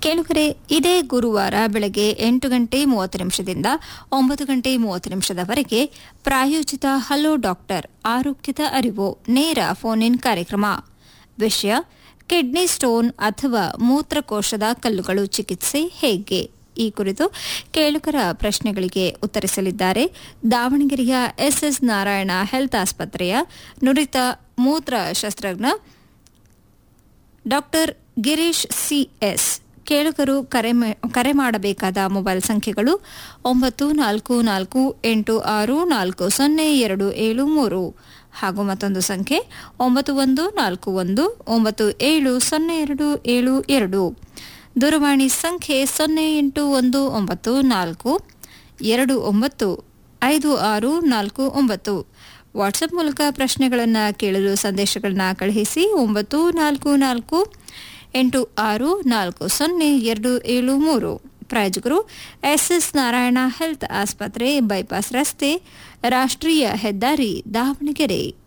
ಕೇಳುಗರೆ ಇದೇ ಗುರುವಾರ ಬೆಳಗ್ಗೆ ಎಂಟು ಗಂಟೆ ಮೂವತ್ತು ನಿಮಿಷದಿಂದ ಒಂಬತ್ತು ಗಂಟೆ ಮೂವತ್ತು ನಿಮಿಷದವರೆಗೆ ಪ್ರಾಯೋಜಿತ ಹಲೋ ಡಾಕ್ಟರ್ ಆರೋಗ್ಯದ ಅರಿವು ನೇರ ಫೋನ್ ಇನ್ ಕಾರ್ಯಕ್ರಮ ವಿಷಯ ಕಿಡ್ನಿ ಸ್ಟೋನ್ ಅಥವಾ ಮೂತ್ರಕೋಶದ ಕಲ್ಲುಗಳು ಚಿಕಿತ್ಸೆ ಹೇಗೆ ಈ ಕುರಿತು ಕೇಳುಗರ ಪ್ರಶ್ನೆಗಳಿಗೆ ಉತ್ತರಿಸಲಿದ್ದಾರೆ ದಾವಣಗೆರೆಯ ಎಸ್ಎಸ್ ನಾರಾಯಣ ಹೆಲ್ತ್ ಆಸ್ಪತ್ರೆಯ ನುರಿತ ಮೂತ್ರ ಶಸ್ತ್ರಜ್ಞ ಡಾಕ್ಟರ್ ಗಿರೀಶ್ ಸಿಎಸ್ ಕೇಳುಗರು ಕರೆ ಮೆ- ಕರೆ ಮಾಡಬೇಕಾದ ಮೊಬೈಲ್ ಸಂಖ್ಯೆಗಳು ಒಂಬತ್ತು ನಾಲ್ಕು ನಾಲ್ಕು ಎಂಟು ಆರು ನಾಲ್ಕು ಸೊನ್ನೆ ಎರಡು ಏಳು ಮೂರು ಹಾಗೂ ಮತ್ತೊಂದು ಸಂಖ್ಯೆ ಒಂಬತ್ತು ಒಂದು ನಾಲ್ಕು ಒಂದು ಒಂಬತ್ತು ಏಳು ಸೊನ್ನೆ ಎರಡು ಏಳು ಎರಡು ದೂರವಾಣಿ ಸಂಖ್ಯೆ ಸೊನ್ನೆ ಎಂಟು ಒಂದು ಒಂಬತ್ತು ನಾಲ್ಕು ಎರಡು ಒಂಬತ್ತು ಐದು ಆರು ನಾಲ್ಕು ಒಂಬತ್ತು ವಾಟ್ಸಪ್ ಮೂಲಕ ಪ್ರಶ್ನೆಗಳನ್ನು ಕೇಳಲು ಸಂದೇಶಗಳನ್ನ ಕಳುಹಿಸಿ ಒಂಬತ್ತು ನಾಲ್ಕು ನಾಲ್ಕು ಎಂಟು ಆರು ನಾಲ್ಕು ಸೊನ್ನೆ ಎರಡು ಏಳು ಮೂರು ಪ್ರಾಯೋಜಕರು ಎಸ್ಎಸ್ ನಾರಾಯಣ ಹೆಲ್ತ್ ಆಸ್ಪತ್ರೆ ಬೈಪಾಸ್ ರಸ್ತೆ ರಾಷ್ಟ್ರೀಯ ಹೆದ್ದಾರಿ ದಾವಣಗೆರೆ